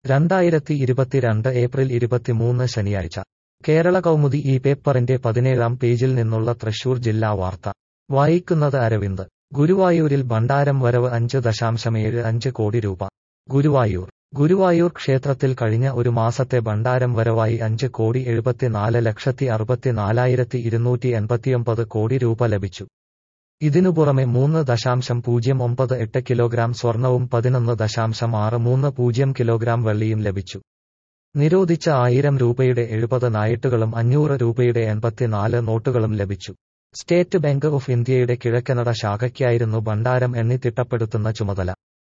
രണ്ടായിരത്തി ഇരുപത്തിരണ്ട് ഏപ്രിൽ ഇരുപത്തിമൂന്ന് ശനിയാഴ്ച കേരള കൗമുദി ഈ പേപ്പറിന്റെ പതിനേഴാം പേജിൽ നിന്നുള്ള തൃശൂർ ജില്ലാ വാർത്ത വായിക്കുന്നത് അരവിന്ദ് ഗുരുവായൂരിൽ ഭണ്ഡാരം വരവ് അഞ്ച് ദശാംശമേഴ് അഞ്ച് കോടി രൂപ ഗുരുവായൂർ ഗുരുവായൂർ ക്ഷേത്രത്തിൽ കഴിഞ്ഞ ഒരു മാസത്തെ ഭണ്ഡാരം വരവായി അഞ്ച് കോടി എഴുപത്തിനാല് ലക്ഷത്തി അറുപത്തിനാലായിരത്തി ഇരുന്നൂറ്റി എൺപത്തിയൊമ്പത് കോടി രൂപ ലഭിച്ചു ഇതിനു പുറമെ മൂന്ന് ദശാംശം പൂജ്യം ഒമ്പത് എട്ട് കിലോഗ്രാം സ്വർണവും പതിനൊന്ന് ദശാംശം ആറ് മൂന്ന് പൂജ്യം കിലോഗ്രാം വെള്ളിയും ലഭിച്ചു നിരോധിച്ച ആയിരം രൂപയുടെ എഴുപത് നായിട്ടുകളും അഞ്ഞൂറ് രൂപയുടെ എൺപത്തിനാല് നോട്ടുകളും ലഭിച്ചു സ്റ്റേറ്റ് ബാങ്ക് ഓഫ് ഇന്ത്യയുടെ കിഴക്കനട ശാഖയ്ക്കായിരുന്നു ഭണ്ഡാരം എണ്ണി തിട്ടപ്പെടുത്തുന്ന ചുമതല